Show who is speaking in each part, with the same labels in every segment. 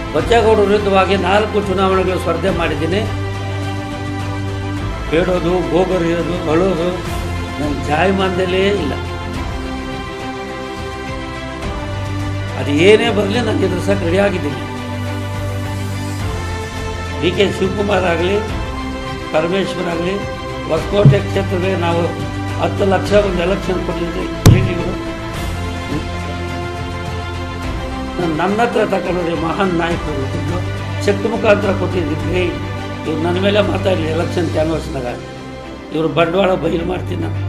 Speaker 1: ಬಚ್ಚೇಗೌಡ ವಿರುದ್ಧವಾಗಿ ನಾಲ್ಕು ಚುನಾವಣೆಗಳು ಸ್ಪರ್ಧೆ ಮಾಡಿದ್ದೀನಿ ಬೇಡೋದು ಗೋಗರಿಯೋದು ಅಳೋದು ನನ್ನ ಜಾಯಮಾನದಲ್ಲೇ ಇಲ್ಲ ಅದು ಏನೇ ಬರಲಿ ನಾನು ಎದುರಿಸಕ್ಕೆ ರೆಡಿಯಾಗಿದ್ದೀನಿ ಡಿ ಕೆ ಶಿವಕುಮಾರ್ ಆಗಲಿ ಪರಮೇಶ್ವರ್ ಆಗಲಿ ಹೊಸಕೋಟೆ ಕ್ಷೇತ್ರಕ್ಕೆ ನಾವು ಹತ್ತು ಲಕ್ಷ ಒಂದು ಎಲೆಕ್ಷನ್ ಕೊಡಲಿಕ್ಕೆ ಹೇಳಿದ್ರು ನನ್ನ ಹತ್ರ ತಗೊಂಡ್ರೆ ಮಹಾನ್ ನಾಯಕರು ದುಡ್ಡು ಚೆಕ್ ಮುಖಾಂತರ ಕೊಟ್ಟಿದ್ದಿದ್ರಿ ಇವ್ರು ನನ್ನ ಮೇಲೆ ಮಾತಾಡಲಿ ಎಲೆಕ್ಷನ್ ಕ್ಯಾನ್ವಾಸ್ನಾಗ ಇವರು ಬಂಡವಾಳ ಬಯಲು ಮಾಡ್ತೀನಿ ನಾನು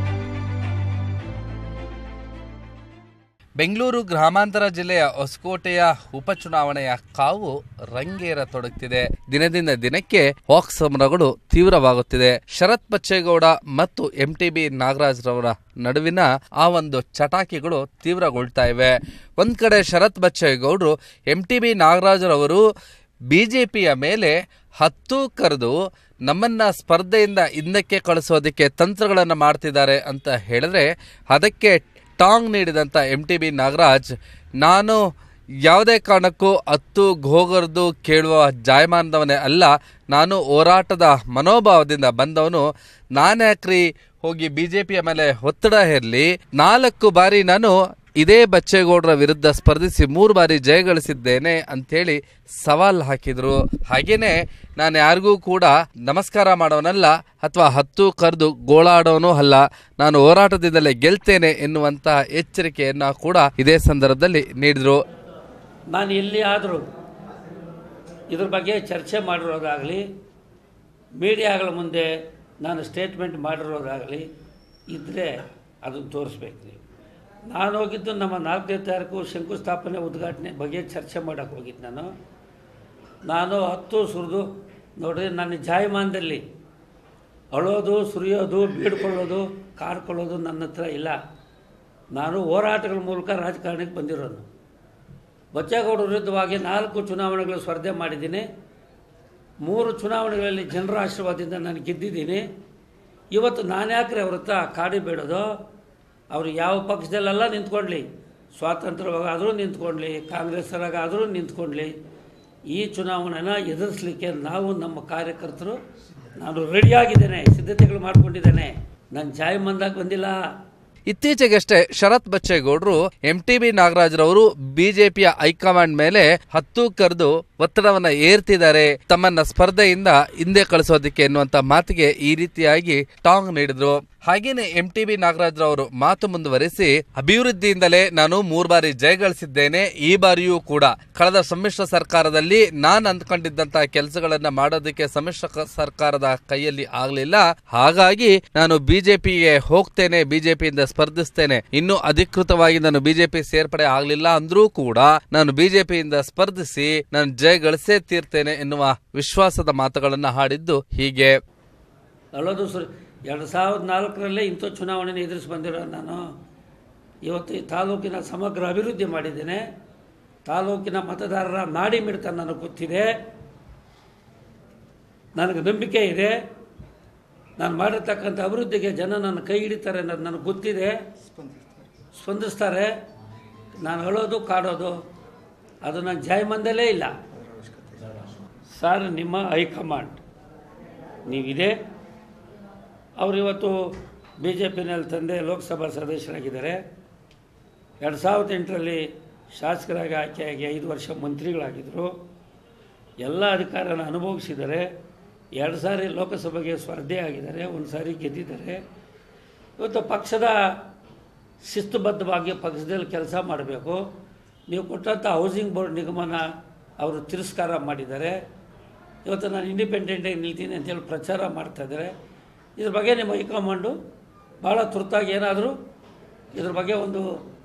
Speaker 2: ಬೆಂಗಳೂರು ಗ್ರಾಮಾಂತರ ಜಿಲ್ಲೆಯ ಹೊಸಕೋಟೆಯ ಉಪಚುನಾವಣೆಯ ಕಾವು ರಂಗೇರತೊಡಗ್ತಿದೆ ದಿನದಿಂದ ದಿನಕ್ಕೆ ವಾಕ್ ಸಮರಗಳು ತೀವ್ರವಾಗುತ್ತಿದೆ ಶರತ್ ಬಚ್ಚೇಗೌಡ ಮತ್ತು ಎಂಟಿಬಿ ನಾಗರಾಜ್ ರವರ ನಡುವಿನ ಆ ಒಂದು ಚಟಾಕಿಗಳು ತೀವ್ರಗೊಳ್ತಾ ಇವೆ ಒಂದ್ ಕಡೆ ಶರತ್ ಬಚ್ಚೇಗೌಡರು ಎಂಟಿಬಿ ನಾಗರಾಜ್ರವರು ಬಿಜೆಪಿಯ ಮೇಲೆ ಹತ್ತು ಕರೆದು ನಮ್ಮನ್ನ ಸ್ಪರ್ಧೆಯಿಂದ ಹಿಂದಕ್ಕೆ ಕಳಿಸೋದಕ್ಕೆ ತಂತ್ರಗಳನ್ನು ಮಾಡ್ತಿದ್ದಾರೆ ಅಂತ ಹೇಳಿದ್ರೆ ಅದಕ್ಕೆ ಟಾಂಗ್ ನೀಡಿದಂಥ ಎಂ ಟಿ ಬಿ ನಾಗರಾಜ್ ನಾನು ಯಾವುದೇ ಕಾರಣಕ್ಕೂ ಹತ್ತು ಘೋಗರ್ದು ಕೇಳುವ ಜಾಯಮಾನದವನೇ ಅಲ್ಲ ನಾನು ಹೋರಾಟದ ಮನೋಭಾವದಿಂದ ಬಂದವನು ನಾನ್ಯಾಕ್ರಿ ಹೋಗಿ ಬಿ ಜೆ ಪಿಯ ಮೇಲೆ ಒತ್ತಡ ಹೇರಲಿ ನಾಲ್ಕು ಬಾರಿ ನಾನು ಇದೇ ಬಚ್ಚೇಗೌಡರ ವಿರುದ್ಧ ಸ್ಪರ್ಧಿಸಿ ಮೂರು ಬಾರಿ ಜಯಗಳಿಸಿದ್ದೇನೆ ಅಂಥೇಳಿ ಸವಾಲ್ ಹಾಕಿದ್ರು ಹಾಗೇನೆ ನಾನು ಯಾರಿಗೂ ಕೂಡ ನಮಸ್ಕಾರ ಮಾಡೋನಲ್ಲ ಅಥವಾ ಹತ್ತು ಕರೆದು ಗೋಳಾಡೋನೂ ಅಲ್ಲ ನಾನು ಹೋರಾಟದಿಂದಲೇ ಗೆಲ್ತೇನೆ ಎನ್ನುವಂತ ಎಚ್ಚರಿಕೆಯನ್ನ ಕೂಡ ಇದೇ ಸಂದರ್ಭದಲ್ಲಿ ನೀಡಿದ್ರು
Speaker 1: ನಾನು ಎಲ್ಲಿ ಆದರೂ ಇದ್ರ ಬಗ್ಗೆ ಚರ್ಚೆ ಮಾಡಿರೋದಾಗಲಿ ಮೀಡಿಯಾಗಳ ಮುಂದೆ ನಾನು ಸ್ಟೇಟ್ಮೆಂಟ್ ಮಾಡಿರೋದಾಗಲಿ ಇದ್ದರೆ ಅದನ್ನು ತೋರಿಸ್ಬೇಕು ನೀವು ನಾನು ಹೋಗಿದ್ದು ನಮ್ಮ ನಾಲ್ಕನೇ ತಾರೀಕು ಶಂಕುಸ್ಥಾಪನೆ ಉದ್ಘಾಟನೆ ಬಗ್ಗೆ ಚರ್ಚೆ ಮಾಡೋಕ್ಕೆ ಹೋಗಿದ್ದು ನಾನು ನಾನು ಹತ್ತು ಸುರಿದು ನೋಡ್ರಿ ನನ್ನ ಜಾಯಮಾನದಲ್ಲಿ ಅಳೋದು ಸುರಿಯೋದು ಬೀಡ್ಕೊಳ್ಳೋದು ಕಾರ್ಕೊಳ್ಳೋದು ನನ್ನ ಹತ್ರ ಇಲ್ಲ ನಾನು ಹೋರಾಟಗಳ ಮೂಲಕ ರಾಜಕಾರಣಕ್ಕೆ ಬಂದಿರೋನು ಬಚ್ಚೇಗೌಡ ವಿರುದ್ಧವಾಗಿ ನಾಲ್ಕು ಚುನಾವಣೆಗಳು ಸ್ಪರ್ಧೆ ಮಾಡಿದ್ದೀನಿ ಮೂರು ಚುನಾವಣೆಗಳಲ್ಲಿ ಜನರ ಆಶೀರ್ವಾದದಿಂದ ನಾನು ಗೆದ್ದಿದ್ದೀನಿ ಇವತ್ತು ನಾನು ಯಾಕ್ರೆ ಅವ್ರ ಹತ್ರ ಕಾಡಿ ಬೇಡೋದು ಅವರು ಯಾವ ಪಕ್ಷದಲ್ಲೆಲ್ಲ ನಿಂತ್ಕೊಳ್ಳಿ ಸ್ವಾತಂತ್ರ್ಯವಾಗಾದರೂ ನಿಂತ್ಕೊಳ್ಳಿ ಕಾಂಗ್ರೆಸ್ಸರಾಗಾದರೂ ನಿಂತ್ಕೊಳ್ಳಿ ಈ ಚುನಾವಣೆನ ಎದುರಿಸಲಿಕ್ಕೆ ನಾವು ನಮ್ಮ ಕಾರ್ಯಕರ್ತರು ನಾನು ರೆಡಿಯಾಗಿದ್ದೇನೆ ಸಿದ್ಧತೆಗಳು ಮಾಡ್ಕೊಂಡಿದ್ದೇನೆ ನನ್ನ ಜಾಯ್ ಮಂದಾಗ ಬಂದಿಲ್ಲ
Speaker 2: ಇತ್ತೀಚೆಗಷ್ಟೇ ಶರತ್ ಬಚ್ಚೇಗೌಡರು ಎಂ ಟಿ ಬಿ ನಾಗರಾಜ್ರವರು ಬಿಜೆಪಿಯ ಹೈಕಮಾಂಡ್ ಮೇಲೆ ಹತ್ತು ಕರೆದು ಒತ್ತಡವನ್ನ ಏರ್ತಿದ್ದಾರೆ ತಮ್ಮನ್ನ ಸ್ಪರ್ಧೆಯಿಂದ ಹಿಂದೆ ಕಳಿಸೋದಕ್ಕೆ ಎನ್ನುವಂತ ಮಾತಿಗೆ ಈ ರೀತಿಯಾಗಿ ಟಾಂಗ್ ನೀಡಿದ್ರು ಹಾಗೇನೆ ಎಂ ಟಿ ಬಿ ನಾಗರಾಜ್ರವರು ಮಾತು ಮುಂದುವರಿಸಿ ಅಭಿವೃದ್ಧಿಯಿಂದಲೇ ನಾನು ಮೂರು ಬಾರಿ ಜಯಗಳಿಸಿದ್ದೇನೆ ಈ ಬಾರಿಯೂ ಕೂಡ ಕಳೆದ ಸಮ್ಮಿಶ್ರ ಸರ್ಕಾರದಲ್ಲಿ ನಾನು ಅಂದ್ಕೊಂಡಿದ್ದಂತ ಕೆಲಸಗಳನ್ನ ಮಾಡೋದಕ್ಕೆ ಸಮ್ಮಿಶ್ರ ಕ- ಸರ್ಕಾರದ ಕೈಯಲ್ಲಿ ಆಗ್ಲಿಲ್ಲ ಹಾಗಾಗಿ ನಾನು ಬಿಜೆಪಿಗೆ ಹೋಗ್ತೇನೆ ಬಿಜೆಪಿಯಿಂದ ಸ್ಪರ್ಧಿಸ್ತೇನೆ ಇನ್ನು ಅಧಿಕೃತವಾಗಿ ನಾನು ಬಿಜೆಪಿ ಸೇರ್ಪಡೆ ಆಗ್ಲಿಲ್ಲ ಅಂದ್ರೂ ಕೂಡ ನಾನು ಬಿಜೆಪಿಯಿಂದ ಸ್ಪರ್ಧಿಸಿ ನಾನು ಜಯ ಗಳಿಸೇ ತೀರ್ತೇನೆ ಎನ್ನುವ ವಿಶ್ವಾಸದ ಮಾತುಗಳನ್ನ ಹಾಡಿದ್ದು ಹೀಗೆ
Speaker 1: ಅಳೋದು ಸುರಿ ಎರಡು ಸಾವಿರದ ನಾಲ್ಕರಲ್ಲೇ ಇಂಥ ಚುನಾವಣೆನ ಎದುರಿಸಿ ಬಂದಿರೋ ನಾನು ಇವತ್ತು ಈ ತಾಲೂಕಿನ ಸಮಗ್ರ ಅಭಿವೃದ್ಧಿ ಮಾಡಿದ್ದೇನೆ ತಾಲೂಕಿನ ಮತದಾರರ ನಾಡಿ ಮಿಡಿತ ನನಗೆ ಗೊತ್ತಿದೆ ನನಗೆ ನಂಬಿಕೆ ಇದೆ ನಾನು ಮಾಡಿರ್ತಕ್ಕಂಥ ಅಭಿವೃದ್ಧಿಗೆ ಜನ ನನ್ನ ಕೈ ಹಿಡಿತಾರೆ ಅನ್ನೋದು ನನಗೆ ಗೊತ್ತಿದೆ ಸ್ಪಂದಿಸ್ತಾರೆ ನಾನು ಅಳೋದು ಕಾಡೋದು ಅದು ನನ್ನ ಜಾಯಮಂದಲೇ ಇಲ್ಲ ಸರ್ ನಿಮ್ಮ ಹೈಕಮಾಂಡ್ ನೀವಿದೆ ಅವರು ಇವತ್ತು ಬಿ ಜೆ ಪಿನಲ್ಲಿ ತಂದೆ ಲೋಕಸಭಾ ಸದಸ್ಯರಾಗಿದ್ದಾರೆ ಎರಡು ಸಾವಿರದ ಎಂಟರಲ್ಲಿ ಶಾಸಕರಾಗಿ ಆಯ್ಕೆಯಾಗಿ ಐದು ವರ್ಷ ಮಂತ್ರಿಗಳಾಗಿದ್ದರು ಎಲ್ಲ ಅಧಿಕಾರನ ಅನುಭವಿಸಿದ್ದಾರೆ ಎರಡು ಸಾರಿ ಲೋಕಸಭೆಗೆ ಸ್ಪರ್ಧೆ ಆಗಿದ್ದಾರೆ ಒಂದು ಸಾರಿ ಗೆದ್ದಿದ್ದಾರೆ ಇವತ್ತು ಪಕ್ಷದ ಶಿಸ್ತುಬದ್ಧವಾಗಿ ಪಕ್ಷದಲ್ಲಿ ಕೆಲಸ ಮಾಡಬೇಕು ನೀವು ಕೊಟ್ಟಂಥ ಹೌಸಿಂಗ್ ಬೋರ್ಡ್ ನಿಗಮನ ಅವರು ತಿರಸ್ಕಾರ ಮಾಡಿದ್ದಾರೆ ಇವತ್ತು ನಾನು ಇಂಡಿಪೆಂಡೆಂಟಾಗಿ ನಿಲ್ತೀನಿ ಅಂತೇಳಿ ಪ್ರಚಾರ ಮಾಡ್ತಾ ಇದ್ದಾರೆ ಇದ್ರ ಬಗ್ಗೆ ನಿಮ್ಮ ಹೈಕಮಾಂಡು ಭಾಳ ತುರ್ತಾಗಿ ಏನಾದರೂ ಇದ್ರ ಬಗ್ಗೆ ಒಂದು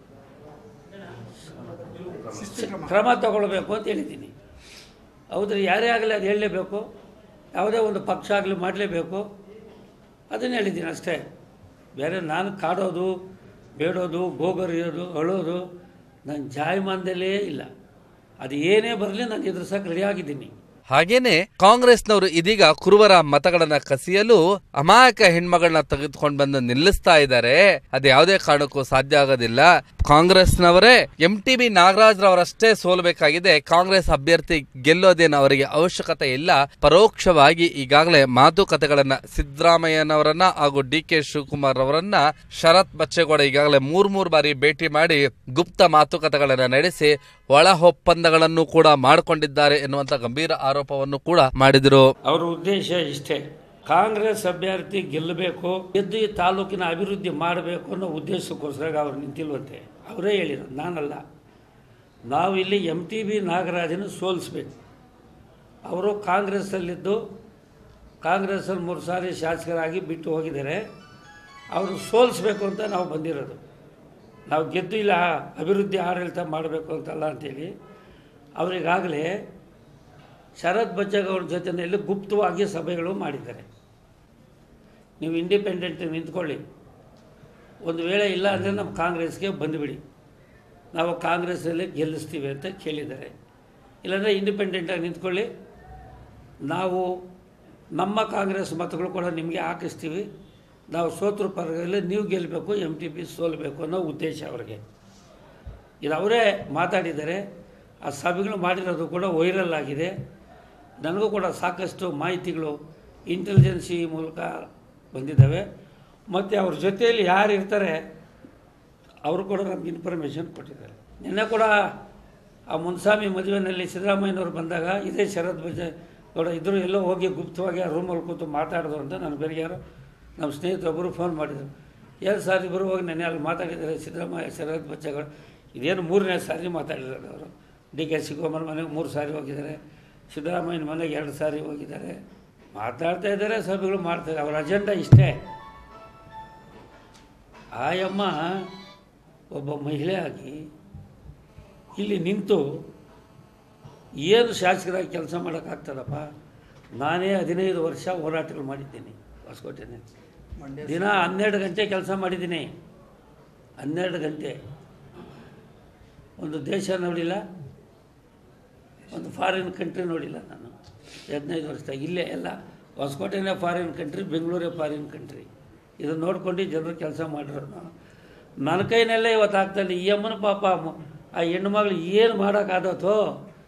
Speaker 1: ಕ್ರಮ ತಗೊಳ್ಬೇಕು ಅಂತ ಹೇಳಿದ್ದೀನಿ ಹೌದ್ರಿ ಯಾರೇ ಆಗಲಿ ಅದು ಹೇಳಲೇಬೇಕು ಯಾವುದೇ ಒಂದು ಪಕ್ಷ ಆಗಲಿ ಮಾಡಲೇಬೇಕು ಅದನ್ನು ಹೇಳಿದ್ದೀನಿ ಅಷ್ಟೇ ಬೇರೆ ನಾನು ಕಾಡೋದು ಬೇಡೋದು ಗೋಗರಿಯೋದು ಅಳೋದು ನನ್ನ ಜಾಯಮಾನದಲ್ಲೇ ಇಲ್ಲ ಅದು ಏನೇ ಬರಲಿ ನಾನು ಎದುರಿಸೋಕೆ ರೆಡಿಯಾಗಿದ್ದೀನಿ
Speaker 2: ಹಾಗೇನೆ ಕಾಂಗ್ರೆಸ್ನವರು ಇದೀಗ ಕುರುಬರ ಮತಗಳನ್ನ ಕಸಿಯಲು ಅಮಾಯಕ ಹೆಣ್ಮಗಳನ್ನ ತೆಗೆದುಕೊಂಡು ಬಂದು ನಿಲ್ಲಿಸ್ತಾ ಇದ್ದಾರೆ ಅದು ಯಾವುದೇ ಕಾರಣಕ್ಕೂ ಸಾಧ್ಯ ಆಗೋದಿಲ್ಲ ಕಾಂಗ್ರೆಸ್ನವರೇ ಎಂ ಟಿ ಬಿ ನಾಗರಾಜ್ರವರಷ್ಟೇ ಸೋಲ್ಬೇಕಾಗಿದೆ ಕಾಂಗ್ರೆಸ್ ಅಭ್ಯರ್ಥಿ ಗೆಲ್ಲೋದೇನು ಅವರಿಗೆ ಅವಶ್ಯಕತೆ ಇಲ್ಲ ಪರೋಕ್ಷವಾಗಿ ಈಗಾಗಲೇ ಮಾತುಕತೆಗಳನ್ನ ಸಿದ್ದರಾಮಯ್ಯನವರನ್ನ ಹಾಗೂ ಡಿ ಕೆ ಶಿವಕುಮಾರ್ ಅವರನ್ನ ಶರತ್ ಬಚ್ಚೇಗೌಡ ಈಗಾಗಲೇ ಮೂರ್ ಮೂರ್ ಬಾರಿ ಭೇಟಿ ಮಾಡಿ ಗುಪ್ತ ಮಾತುಕತೆಗಳನ್ನ ನಡೆಸಿ ಒಳ ಒಪ್ಪಂದಗಳನ್ನು ಕೂಡ ಮಾಡಿಕೊಂಡಿದ್ದಾರೆ ಎನ್ನುವಂತ ಗಂಭೀರ ಆರೋಪವನ್ನು ಕೂಡ ಮಾಡಿದರು
Speaker 1: ಅವರ ಉದ್ದೇಶ ಇಷ್ಟೇ ಕಾಂಗ್ರೆಸ್ ಅಭ್ಯರ್ಥಿ ಗೆಲ್ಲಬೇಕು ಗೆದ್ದು ಈ ತಾಲೂಕಿನ ಅಭಿವೃದ್ಧಿ ಮಾಡಬೇಕು ಅನ್ನೋ ಉದ್ದೇಶಕ್ಕೋಸ್ಕರ ಅವ್ರು ನಿಂತಿಲ್ವಂತೆ ಅವರೇ ಹೇಳಿರೋದು ನಾನಲ್ಲ ನಾವು ಇಲ್ಲಿ ಎಮ್ ಟಿ ಬಿ ನಾಗರಾಜನ ಸೋಲಿಸ್ಬೇಕು ಅವರು ಕಾಂಗ್ರೆಸ್ಸಲ್ಲಿದ್ದು ಕಾಂಗ್ರೆಸ್ಸಲ್ಲಿ ಮೂರು ಸಾರಿ ಶಾಸಕರಾಗಿ ಬಿಟ್ಟು ಹೋಗಿದ್ದಾರೆ ಅವರು ಸೋಲಿಸ್ಬೇಕು ಅಂತ ನಾವು ಬಂದಿರೋದು ನಾವು ಗೆದ್ದು ಇಲ್ಲ ಅಭಿವೃದ್ಧಿ ಆಡಳಿತ ಮಾಡಬೇಕು ಅಂತಲ್ಲ ಅಂತೇಳಿ ಅವರಿಗಾಗಲೇ ಶರತ್ ಬಚ್ಚೇಗೌಡ ಜೊತೆಯಲ್ಲಿ ಗುಪ್ತವಾಗಿ ಸಭೆಗಳು ಮಾಡಿದ್ದಾರೆ ನೀವು ಇಂಡಿಪೆಂಡೆಂಟ್ ನಿಂತ್ಕೊಳ್ಳಿ ಒಂದು ವೇಳೆ ಇಲ್ಲ ಅಂದರೆ ನಮ್ಮ ಕಾಂಗ್ರೆಸ್ಗೆ ಬಂದುಬಿಡಿ ನಾವು ಕಾಂಗ್ರೆಸ್ಸಲ್ಲಿ ಗೆಲ್ಲಿಸ್ತೀವಿ ಅಂತ ಕೇಳಿದ್ದಾರೆ ಇಲ್ಲಾಂದರೆ ಇಂಡಿಪೆಂಡೆಂಟಾಗಿ ನಿಂತ್ಕೊಳ್ಳಿ ನಾವು ನಮ್ಮ ಕಾಂಗ್ರೆಸ್ ಮತಗಳು ಕೂಡ ನಿಮಗೆ ಹಾಕಿಸ್ತೀವಿ ನಾವು ಸೋತ್ರ ಪರದಲ್ಲಿ ನೀವು ಗೆಲ್ಲಬೇಕು ಎಮ್ ಟಿ ಪಿ ಸೋಲ್ಬೇಕು ಅನ್ನೋ ಉದ್ದೇಶ ಅವರಿಗೆ ಇದು ಅವರೇ ಮಾತಾಡಿದ್ದಾರೆ ಆ ಸಭೆಗಳು ಮಾಡಿರೋದು ಕೂಡ ವೈರಲ್ ಆಗಿದೆ ನನಗೂ ಕೂಡ ಸಾಕಷ್ಟು ಮಾಹಿತಿಗಳು ಇಂಟೆಲಿಜೆನ್ಸಿ ಮೂಲಕ ಬಂದಿದ್ದಾವೆ ಮತ್ತು ಅವ್ರ ಜೊತೆಯಲ್ಲಿ ಯಾರು ಇರ್ತಾರೆ ಅವರು ಕೂಡ ನಮ್ಗೆ ಇನ್ಫಾರ್ಮೇಷನ್ ಕೊಟ್ಟಿದ್ದಾರೆ ನಿನ್ನೆ ಕೂಡ ಆ ಮುನ್ಸ್ವಾಮಿ ಮದುವೆಯಲ್ಲಿ ಸಿದ್ದರಾಮಯ್ಯನವರು ಬಂದಾಗ ಇದೇ ಶರತ್ ಬಜ ಗೌಡ ಇದ್ರು ಎಲ್ಲೋ ಹೋಗಿ ಗುಪ್ತವಾಗಿ ಆ ರೂಮಲ್ಲಿ ಕೂತು ಮಾತಾಡಿದ್ರು ಅಂತ ನಾನು ಬೇರೆ ಯಾರೋ ನಮ್ಮ ಸ್ನೇಹಿತರೊಬ್ಬರು ಫೋನ್ ಮಾಡಿದರು ಎರಡು ಸಾರಿ ಇಬ್ಬರು ಹೋಗಿ ನೆನ್ನೆ ಅಲ್ಲಿ ಮಾತಾಡಿದ್ದಾರೆ ಸಿದ್ದರಾಮಯ್ಯ ಶರತ್ ಬಚ್ಚೇಗೌಡ ಇದೇನು ಮೂರನೇ ಸಾರಿ ಮಾತಾಡಿದ್ದಾರೆ ಅವರು ಡಿ ಕೆ ಶಿವಕುಮಾರ್ ಮನೆಗೆ ಮೂರು ಸಾರಿ ಹೋಗಿದ್ದಾರೆ ಸಿದ್ದರಾಮಯ್ಯನ ಮನೆಗೆ ಎರಡು ಸಾರಿ ಹೋಗಿದ್ದಾರೆ ಮಾತಾಡ್ತಾ ಇದ್ದಾರೆ ಸಭೆಗಳು ಮಾಡ್ತಾರೆ ಅವರ ಅಜೆಂಡಾ ಇಷ್ಟೇ ಆಯಮ್ಮ ಒಬ್ಬ ಮಹಿಳೆ ಆಗಿ ಇಲ್ಲಿ ನಿಂತು ಏನು ಶಾಸಕರಾಗಿ ಕೆಲಸ ಮಾಡೋಕ್ಕಾಗ್ತದಪ್ಪ ನಾನೇ ಹದಿನೈದು ವರ್ಷ ಹೋರಾಟಗಳು ಮಾಡಿದ್ದೀನಿ ಹೊಸಕೋಟೆನೆ ದಿನ ಹನ್ನೆರಡು ಗಂಟೆ ಕೆಲಸ ಮಾಡಿದ್ದೀನಿ ಹನ್ನೆರಡು ಗಂಟೆ ಒಂದು ದೇಶ ನೋಡಿಲ್ಲ ಒಂದು ಫಾರಿನ್ ಕಂಟ್ರಿ ನೋಡಿಲ್ಲ ನಾನು ಹದಿನೈದು ವರ್ಷದಾಗ ಇಲ್ಲೇ ಎಲ್ಲ ಹೊಸಕೋಟೆನೇ ಫಾರಿನ್ ಕಂಟ್ರಿ ಬೆಂಗಳೂರೇ ಫಾರಿನ್ ಕಂಟ್ರಿ ಇದನ್ನು ನೋಡ್ಕೊಂಡು ಜನರು ಕೆಲಸ ಮಾಡಿರೋದು ನಾನು ನನ್ನ ಕೈನಲ್ಲೇ ಇವತ್ತು ಆಗ್ತಾಯಿಲ್ಲ ಈ ಅಮ್ಮನ ಪಾಪ ಮ- ಆ ಹೆಣ್ಣು ಮಗಳು ಏನು ಮಾಡೋಕ್ಕಾದತ್ತೋ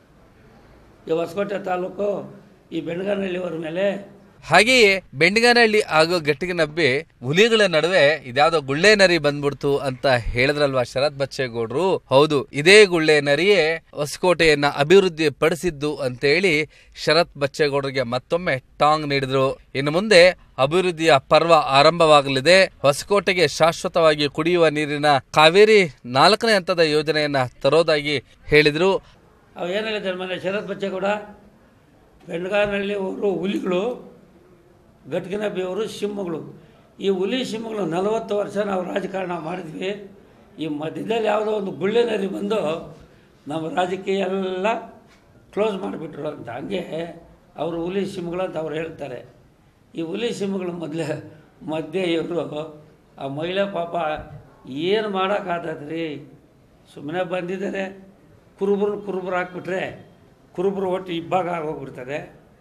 Speaker 1: ಈ ಹೊಸಕೋಟೆ ತಾಲೂಕು ಈ ಬೆಣಗಾನಹಳ್ಳಿಯವ್ರ ಮೇಲೆ
Speaker 2: ಹಾಗೆಯೇ ಬೆಂಡಿಗನಹಳ್ಳಿ ಹಾಗೂ ಗಟ್ಟಿಗನಬ್ಬಿ ಹುಲಿಗಳ ನಡುವೆ ಇದ್ಯಾವುದೋ ಗುಳ್ಳೆ ನರಿ ಬಂದ್ಬಿಡ್ತು ಅಂತ ಹೇಳಿದ್ರಲ್ವಾ ಶರತ್ ಬಚ್ಚೇಗೌಡರು ಹೌದು ಇದೇ ಗುಳ್ಳೆ ನರಿಯೇ ಹೊಸಕೋಟೆಯನ್ನ ಅಭಿವೃದ್ಧಿ ಪಡಿಸಿದ್ದು ಅಂತೇಳಿ ಶರತ್ ಬಚ್ಚೇಗೌಡರಿಗೆ ಮತ್ತೊಮ್ಮೆ ಟಾಂಗ್ ನೀಡಿದ್ರು ಇನ್ನು ಮುಂದೆ ಅಭಿವೃದ್ಧಿಯ ಪರ್ವ ಆರಂಭವಾಗಲಿದೆ ಹೊಸಕೋಟೆಗೆ ಶಾಶ್ವತವಾಗಿ ಕುಡಿಯುವ ನೀರಿನ ಕಾವೇರಿ ನಾಲ್ಕನೇ ಹಂತದ ಯೋಜನೆಯನ್ನ ತರೋದಾಗಿ ಹೇಳಿದ್ರು
Speaker 1: ಅವು ಏನು ಹೇಳಿದ್ದಾರೆ ಮನೆ ಶರತ್ ಬಚ್ಚೇಗೌಡ ಬೆಣಗಾನಹಳ್ಳಿ ಅವರು ಹುಲಿಗಳು ಗಟ್ಗಿನಬ್ಬಿಯವರು ಸಿಂಹಗಳು ಈ ಹುಲಿ ಸಿಂಹಗಳು ನಲವತ್ತು ವರ್ಷ ನಾವು ರಾಜಕಾರಣ ಮಾಡಿದ್ವಿ ಈ ಮಧ್ಯದಲ್ಲಿ ಯಾವುದೋ ಒಂದು ಗುಳ್ಳೆ ನದಿ ಬಂದು ನಮ್ಮ ರಾಜಕೀಯ ಎಲ್ಲ ಕ್ಲೋಸ್ ಮಾಡಿಬಿಟ್ರು ಅಂತ ಹಂಗೆ ಅವರು ಹುಲಿ ಸಿಂಹಗಳು ಅಂತ ಅವ್ರು ಹೇಳ್ತಾರೆ ಈ ಹುಲಿ ಸಿಂಹಗಳು ಮೊದಲೇ ಮಧ್ಯೆ ಇವರು ಆ ಮಹಿಳೆ ಪಾಪ ಏನು ಮಾಡೋಕ್ಕಾಗತ್ರಿ ಸುಮ್ಮನೆ ಬಂದಿದ್ದಾರೆ ಕುರುಬರು ಕುರುಬರು ಹಾಕ್ಬಿಟ್ರೆ ಕುರುಬರು ಒಟ್ಟು ಇಬ್ಬಾಗ ಆಗೋಗ್ಬಿಡ್ತದೆ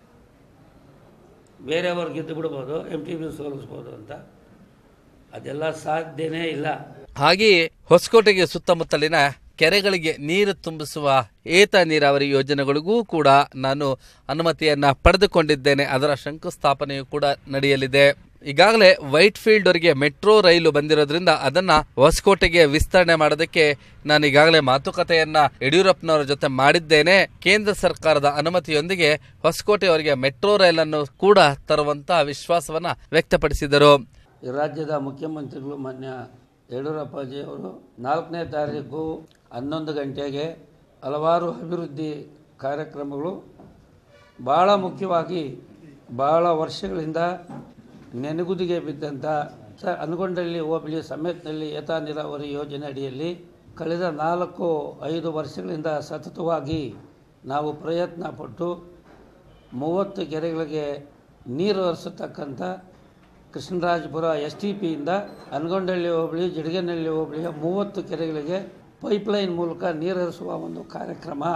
Speaker 1: ಬೇರೆಯವ್ರು ಗೆದ್ದು ಬಿಡ್ಬೋದು ಎಮ್ ಟಿ ಬಿ ಸೋಲಿಸ್ಬೋದು ಅಂತ ಅದೆಲ್ಲ ಸಾಧ್ಯನೇ ಇಲ್ಲ
Speaker 2: ಹಾಗೆಯೇ ಹೊಸಕೋಟೆಗೆ ಸುತ್ತಮುತ್ತಲಿನ ಕೆರೆಗಳಿಗೆ ನೀರು ತುಂಬಿಸುವ ಏತ ನೀರಾವರಿ ಯೋಜನೆಗಳಿಗೂ ಕೂಡ ನಾನು ಅನುಮತಿಯನ್ನ ಪಡೆದುಕೊಂಡಿದ್ದೇನೆ ಅದರ ಶಂಕುಸ್ಥಾಪನೆಯು ಕೂಡ ನಡೆಯಲಿದೆ ಈಗಾಗಲೇ ವೈಟ್ ಫೀಲ್ಡ್ ವರೆಗೆ ಮೆಟ್ರೋ ರೈಲು ಬಂದಿರೋದ್ರಿಂದ ಅದನ್ನ ಹೊಸಕೋಟೆಗೆ ವಿಸ್ತರಣೆ ಮಾಡೋದಕ್ಕೆ ನಾನು ಈಗಾಗಲೇ ಮಾತುಕತೆಯನ್ನ ಯಡಿಯೂರಪ್ಪನವರ ಜೊತೆ ಮಾಡಿದ್ದೇನೆ ಕೇಂದ್ರ ಸರ್ಕಾರದ ಅನುಮತಿಯೊಂದಿಗೆ ಹೊಸಕೋಟೆಯವರಿಗೆ ಮೆಟ್ರೋ ರೈಲನ್ನು ಕೂಡ ತರುವಂತಹ ವಿಶ್ವಾಸವನ್ನ ವ್ಯಕ್ತಪಡಿಸಿದರು
Speaker 1: ಈ ರಾಜ್ಯದ ಮುಖ್ಯಮಂತ್ರಿಗಳು ಮಾನ್ಯ ಯಡಿಯೂರಪ್ಪಾಜಿ ಅವರು ನಾಲ್ಕನೇ ತಾರೀಕು ಹನ್ನೊಂದು ಗಂಟೆಗೆ ಹಲವಾರು ಅಭಿವೃದ್ಧಿ ಕಾರ್ಯಕ್ರಮಗಳು ಭಾಳ ಮುಖ್ಯವಾಗಿ ಭಾಳ ವರ್ಷಗಳಿಂದ ನೆನಗುದಿಗೆ ಬಿದ್ದಂಥ ಸ ಅನಗೊಂಡಳ್ಳಿ ಹೋಬಳಿ ಸಮೇತನಲ್ಲಿ ಏತ ನೀರಾವರಿ ಯೋಜನೆ ಅಡಿಯಲ್ಲಿ ಕಳೆದ ನಾಲ್ಕು ಐದು ವರ್ಷಗಳಿಂದ ಸತತವಾಗಿ ನಾವು ಪ್ರಯತ್ನ ಪಟ್ಟು ಮೂವತ್ತು ಕೆರೆಗಳಿಗೆ ನೀರು ಹರಿಸತಕ್ಕಂಥ ಕೃಷ್ಣರಾಜಪುರ ಎಸ್ ಟಿ ಪಿಯಿಂದ ಅನಗೊಂಡಳ್ಳಿ ಹೋಬಳಿ ಜಿಡಗನಹಳ್ಳಿ ಹೋಬಳಿಯ ಮೂವತ್ತು ಕೆರೆಗಳಿಗೆ ಪೈಪ್ಲೈನ್ ಮೂಲಕ ನೀರು ಹರಿಸುವ ಒಂದು ಕಾರ್ಯಕ್ರಮ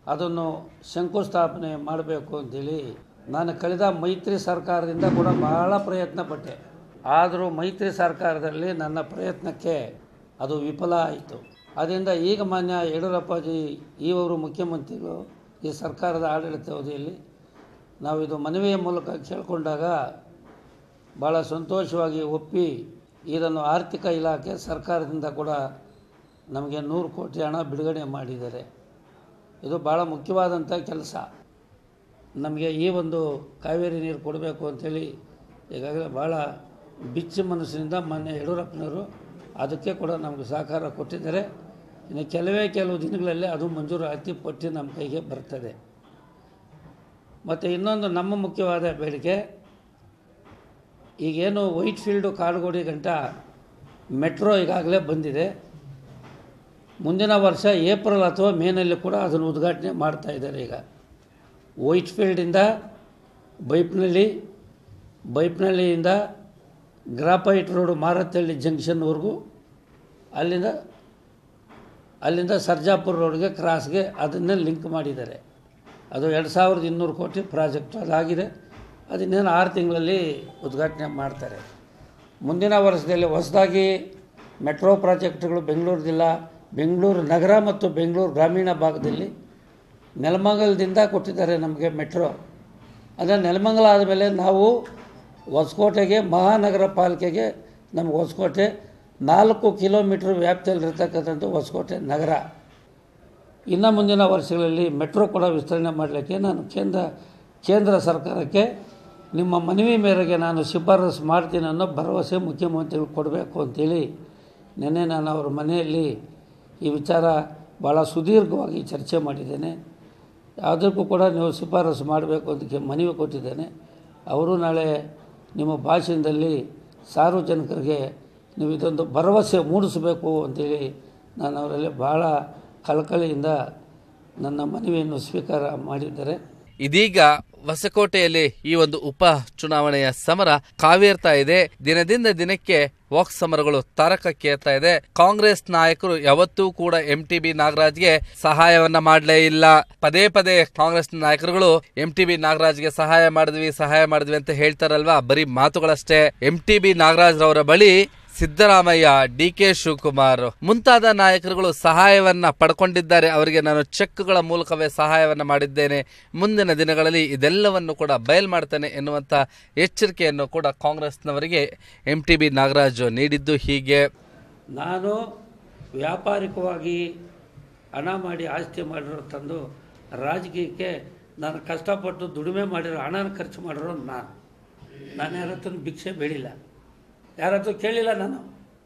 Speaker 1: ಅದನ್ನು ಶಂಕುಸ್ಥಾಪನೆ ಮಾಡಬೇಕು ಅಂತೇಳಿ ನಾನು ಕಳೆದ ಮೈತ್ರಿ ಸರ್ಕಾರದಿಂದ ಕೂಡ ಬಹಳ ಪ್ರಯತ್ನ ಪಟ್ಟೆ ಆದರೂ ಮೈತ್ರಿ ಸರ್ಕಾರದಲ್ಲಿ ನನ್ನ ಪ್ರಯತ್ನಕ್ಕೆ ಅದು ವಿಫಲ ಆಯಿತು ಅದರಿಂದ ಈಗ ಮಾನ್ಯ ಯಡಿಯೂರಪ್ಪಾಜಿ ಈವರು ಮುಖ್ಯಮಂತ್ರಿಗಳು ಈ ಸರ್ಕಾರದ ಆಡಳಿತಾವಧಿಯಲ್ಲಿ ನಾವು ಇದು ಮನವಿಯ ಮೂಲಕ ಕೇಳಿಕೊಂಡಾಗ ಭಾಳ ಸಂತೋಷವಾಗಿ ಒಪ್ಪಿ ಇದನ್ನು ಆರ್ಥಿಕ ಇಲಾಖೆ ಸರ್ಕಾರದಿಂದ ಕೂಡ ನಮಗೆ ನೂರು ಕೋಟಿ ಹಣ ಬಿಡುಗಡೆ ಮಾಡಿದ್ದಾರೆ ಇದು ಭಾಳ ಮುಖ್ಯವಾದಂಥ ಕೆಲಸ ನಮಗೆ ಈ ಒಂದು ಕಾವೇರಿ ನೀರು ಕೊಡಬೇಕು ಅಂಥೇಳಿ ಈಗಾಗಲೇ ಭಾಳ ಬಿಚ್ಚು ಮನಸ್ಸಿನಿಂದ ಮಾನ್ಯ ಯಡಿಯೂರಪ್ಪನವರು ಅದಕ್ಕೆ ಕೂಡ ನಮಗೆ ಸಹಕಾರ ಕೊಟ್ಟಿದ್ದಾರೆ ಇನ್ನು ಕೆಲವೇ ಕೆಲವು ದಿನಗಳಲ್ಲಿ ಅದು ಮಂಜೂರಾತಿ ಪಟ್ಟಿ ನಮ್ಮ ಕೈಗೆ ಬರ್ತದೆ ಮತ್ತು ಇನ್ನೊಂದು ನಮ್ಮ ಮುಖ್ಯವಾದ ಬೇಡಿಕೆ ಈಗೇನು ವೈಟ್ ಫೀಲ್ಡು ಕಾಡುಗೋಡಿ ಗಂಟ ಮೆಟ್ರೋ ಈಗಾಗಲೇ ಬಂದಿದೆ ಮುಂದಿನ ವರ್ಷ ಏಪ್ರಿಲ್ ಅಥವಾ ಮೇನಲ್ಲಿ ಕೂಡ ಅದನ್ನು ಉದ್ಘಾಟನೆ ಮಾಡ್ತಾ ಇದ್ದಾರೆ ಈಗ ವೈಟ್ ಫೀಲ್ಡಿಂದ ಬೈಪ್ನಳ್ಳಿ ಬೈಪ್ನಳ್ಳಿಯಿಂದ ಗ್ರಾಪೈಟ್ ರೋಡು ಮಾರತ್ತಹಳ್ಳಿ ಜಂಕ್ಷನ್ವರೆಗೂ ಅಲ್ಲಿಂದ ಅಲ್ಲಿಂದ ಸರ್ಜಾಪುರ ರೋಡ್ಗೆ ಕ್ರಾಸ್ಗೆ ಅದನ್ನೇ ಲಿಂಕ್ ಮಾಡಿದ್ದಾರೆ ಅದು ಎರಡು ಸಾವಿರದ ಇನ್ನೂರು ಕೋಟಿ ಪ್ರಾಜೆಕ್ಟ್ ಅದಾಗಿದೆ ಅದನ್ನೇನು ಆರು ತಿಂಗಳಲ್ಲಿ ಉದ್ಘಾಟನೆ ಮಾಡ್ತಾರೆ ಮುಂದಿನ ವರ್ಷದಲ್ಲಿ ಹೊಸದಾಗಿ ಮೆಟ್ರೋ ಪ್ರಾಜೆಕ್ಟ್ಗಳು ಬೆಂಗಳೂರು ಜಿಲ್ಲಾ ಬೆಂಗಳೂರು ನಗರ ಮತ್ತು ಬೆಂಗಳೂರು ಗ್ರಾಮೀಣ ಭಾಗದಲ್ಲಿ ನೆಲಮಂಗಲದಿಂದ ಕೊಟ್ಟಿದ್ದಾರೆ ನಮಗೆ ಮೆಟ್ರೋ ಅಂದರೆ ನೆಲಮಂಗಲ ಆದಮೇಲೆ ನಾವು ಹೊಸಕೋಟೆಗೆ ಮಹಾನಗರ ಪಾಲಿಕೆಗೆ ನಮ್ಗೆ ಹೊಸಕೋಟೆ ನಾಲ್ಕು ಕಿಲೋಮೀಟ್ರ್ ವ್ಯಾಪ್ತಿಯಲ್ಲಿರ್ತಕ್ಕಂಥದ್ದು ಹೊಸಕೋಟೆ ನಗರ ಇನ್ನು ಮುಂದಿನ ವರ್ಷಗಳಲ್ಲಿ ಮೆಟ್ರೋ ಕೂಡ ವಿಸ್ತರಣೆ ಮಾಡಲಿಕ್ಕೆ ನಾನು ಕೇಂದ್ರ ಕೇಂದ್ರ ಸರ್ಕಾರಕ್ಕೆ ನಿಮ್ಮ ಮನವಿ ಮೇರೆಗೆ ನಾನು ಶಿಫಾರಸು ಮಾಡ್ತೀನಿ ಅನ್ನೋ ಭರವಸೆ ಮುಖ್ಯಮಂತ್ರಿಗಳು ಕೊಡಬೇಕು ಅಂತೇಳಿ ನಿನ್ನೆ ನಾನು ಅವರ ಮನೆಯಲ್ಲಿ ಈ ವಿಚಾರ ಭಾಳ ಸುದೀರ್ಘವಾಗಿ ಚರ್ಚೆ ಮಾಡಿದ್ದೇನೆ ಅದಕ್ಕೂ ಕೂಡ ನೀವು ಶಿಫಾರಸು ಮಾಡಬೇಕು ಅದಕ್ಕೆ ಮನವಿ ಕೊಟ್ಟಿದ್ದೇನೆ ಅವರು ನಾಳೆ ನಿಮ್ಮ ಭಾಷಣದಲ್ಲಿ ಸಾರ್ವಜನಿಕರಿಗೆ ನೀವು ಇದೊಂದು ಭರವಸೆ ಮೂಡಿಸಬೇಕು ಅಂತೇಳಿ ನಾನು ಅವರಲ್ಲಿ ಭಾಳ ಕಳಕಳಿಯಿಂದ ನನ್ನ ಮನವಿಯನ್ನು ಸ್ವೀಕಾರ ಮಾಡಿದ್ದಾರೆ
Speaker 2: ಇದೀಗ ಹೊಸಕೋಟೆಯಲ್ಲಿ ಈ ಒಂದು ಉಪ ಚುನಾವಣೆಯ ಸಮರ ಕಾವೇರ್ತಾ ಇದೆ ದಿನದಿಂದ ದಿನಕ್ಕೆ ವಾಕ್ ಸಮರಗಳು ತಾರಕಕ್ಕೇರ್ತಾ ಇದೆ ಕಾಂಗ್ರೆಸ್ ನಾಯಕರು ಯಾವತ್ತೂ ಕೂಡ ಎಂ ಟಿ ಬಿ ನಾಗರಾಜ್ಗೆ ಸಹಾಯವನ್ನ ಮಾಡಲೇ ಇಲ್ಲ ಪದೇ ಪದೇ ಕಾಂಗ್ರೆಸ್ ನಾಯಕರುಗಳು ಎಂ ಟಿ ಬಿ ನಾಗರಾಜ್ಗೆ ಸಹಾಯ ಮಾಡಿದ್ವಿ ಸಹಾಯ ಮಾಡಿದ್ವಿ ಅಂತ ಹೇಳ್ತಾರಲ್ವಾ ಬರೀ ಮಾತುಗಳಷ್ಟೇ ಎಂ ಟಿ ಬಿ ನಾಗರಾಜ್ ರವರ ಬಳಿ ಸಿದ್ದರಾಮಯ್ಯ ಡಿ ಕೆ ಶಿವಕುಮಾರ್ ಮುಂತಾದ ನಾಯಕರುಗಳು ಸಹಾಯವನ್ನ ಪಡ್ಕೊಂಡಿದ್ದಾರೆ ಅವರಿಗೆ ನಾನು ಚೆಕ್ಗಳ ಮೂಲಕವೇ ಸಹಾಯವನ್ನ ಮಾಡಿದ್ದೇನೆ ಮುಂದಿನ ದಿನಗಳಲ್ಲಿ ಇದೆಲ್ಲವನ್ನು ಕೂಡ ಬಯಲ್ ಮಾಡ್ತೇನೆ ಎನ್ನುವಂತ ಎಚ್ಚರಿಕೆಯನ್ನು ಕೂಡ ಕಾಂಗ್ರೆಸ್ನವರಿಗೆ ಎಂ ಟಿ ಬಿ ನಾಗರಾಜ್ ನೀಡಿದ್ದು ಹೀಗೆ
Speaker 1: ನಾನು ವ್ಯಾಪಾರಿಕವಾಗಿ ಹಣ ಮಾಡಿ ಆಸ್ತಿ ಮಾಡಿರೋ ತಂದು ರಾಜಕೀಯಕ್ಕೆ ನಾನು ಕಷ್ಟಪಟ್ಟು ದುಡಿಮೆ ಮಾಡಿರೋ ಹಣನ ಖರ್ಚು ಮಾಡಿರೋ ನಾನು ನಾನು ಯಾರ ಹತ್ರ ಭಿಕ್ಷೆ ಬೇಡಿಲ್ಲ ಯಾರ ಹತ್ರ ಕೇಳಿಲ್ಲ ನಾನು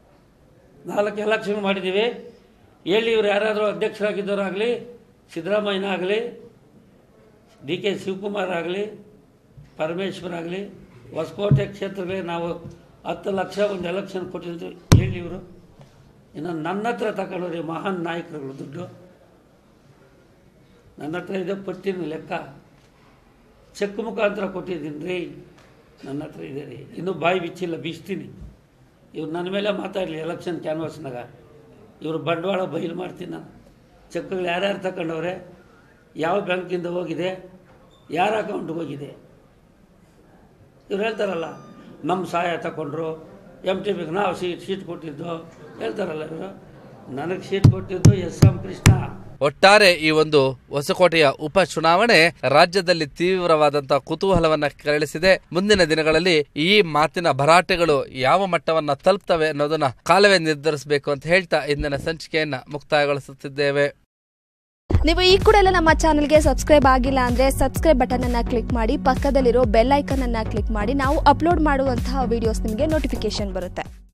Speaker 1: ನಾಲ್ಕು ಎಲೆಕ್ಷನ್ ಮಾಡಿದ್ದೀವಿ ಹೇಳಿ ಇವ್ರು ಯಾರಾದರೂ ಅಧ್ಯಕ್ಷರಾಗಿದ್ದವರಾಗಲಿ ಸಿದ್ದರಾಮಯ್ಯನ ಆಗಲಿ ಡಿ ಕೆ ಶಿವಕುಮಾರ್ ಆಗಲಿ ಪರಮೇಶ್ವರ್ ಆಗಲಿ ಹೊಸಕೋಟೆ ಕ್ಷೇತ್ರಗಳಿಗೆ ನಾವು ಹತ್ತು ಲಕ್ಷ ಒಂದು ಎಲೆಕ್ಷನ್ ಕೊಟ್ಟಿದ್ದು ಹೇಳಿ ಇವರು ಇನ್ನು ನನ್ನ ಹತ್ರ ತಗೊಂಡ್ರಿ ಮಹಾನ್ ನಾಯಕರುಗಳು ದುಡ್ಡು ನನ್ನ ಹತ್ರ ಇದೆ ಪಟ್ಟಿನ ಲೆಕ್ಕ ಚೆಕ್ ಮುಖಾಂತರ ಕೊಟ್ಟಿದ್ದೀನಿ ರೀ ನನ್ನ ಹತ್ರ ಇದೆ ರೀ ಇನ್ನೂ ಬಾಯಿ ಬಿಚ್ಚಿಲ್ಲ ಬೀಸ್ತೀನಿ ಇವ್ರು ನನ್ನ ಮೇಲೆ ಮಾತಾಡಲಿ ಎಲೆಕ್ಷನ್ ಕ್ಯಾನ್ವಾಸ್ನಾಗ ಇವರು ಬಂಡವಾಳ ಬಯಲು ಮಾಡ್ತೀನಿ ನಾನು ಚೆಕ್ಗಳು ಯಾರ್ಯಾರು ತಗೊಂಡವ್ರೆ ಯಾವ ಬ್ಯಾಂಕಿಂದ ಹೋಗಿದೆ ಯಾರ ಅಕೌಂಟ್ಗೆ ಹೋಗಿದೆ ಇವ್ರು ಹೇಳ್ತಾರಲ್ಲ ನಮ್ಮ ಸಹಾಯ ತಗೊಂಡ್ರು ಎಮ್ ಟಿ ಬಿಗೆ ನಾವು ಸೀಟ್ ಸೀಟ್ ಕೊಟ್ಟಿದ್ದು ಹೇಳ್ತಾರಲ್ಲ ಇವರು ನನಗೆ ಸೀಟ್ ಕೊಟ್ಟಿದ್ದು ಎಸ್ ಎಂ ಕೃಷ್ಣ
Speaker 2: ಒಟ್ಟಾರೆ ಈ ಒಂದು ಹೊಸಕೋಟೆಯ ಉಪ ಚುನಾವಣೆ ರಾಜ್ಯದಲ್ಲಿ ತೀವ್ರವಾದಂತಹ ಕುತೂಹಲವನ್ನ ಕೆರಳಿಸಿದೆ ಮುಂದಿನ ದಿನಗಳಲ್ಲಿ ಈ ಮಾತಿನ ಭರಾಟೆಗಳು ಯಾವ ಮಟ್ಟವನ್ನ ತಲುಪ್ತವೆ ಅನ್ನೋದನ್ನ ಕಾಲವೇ ನಿರ್ಧರಿಸಬೇಕು ಅಂತ ಹೇಳ್ತಾ ಇಂದಿನ ಸಂಚಿಕೆಯನ್ನ ಮುಕ್ತಾಯಗೊಳಿಸುತ್ತಿದ್ದೇವೆ
Speaker 3: ನೀವು ಈ ಕೂಡ ಎಲ್ಲ ನಮ್ಮ ಚಾನಲ್ಗೆ ಸಬ್ಸ್ಕ್ರೈಬ್ ಆಗಿಲ್ಲ ಅಂದರೆ ಸಬ್ಸ್ಕ್ರೈಬ್ ಬಟನ್ ಅನ್ನ ಕ್ಲಿಕ್ ಮಾಡಿ ಪಕ್ಕದಲ್ಲಿರೋ ಬೆಲ್ ಐಕನ್ ಅನ್ನ ಕ್ಲಿಕ್ ಮಾಡಿ ನಾವು ಅಪ್ಲೋಡ್ ಮಾಡುವಂತಹ ವಿಡಿಯೋಸ್ ನಿಮಗೆ ನೋಟಿಫಿಕೇಶನ್ ಬರುತ್ತೆ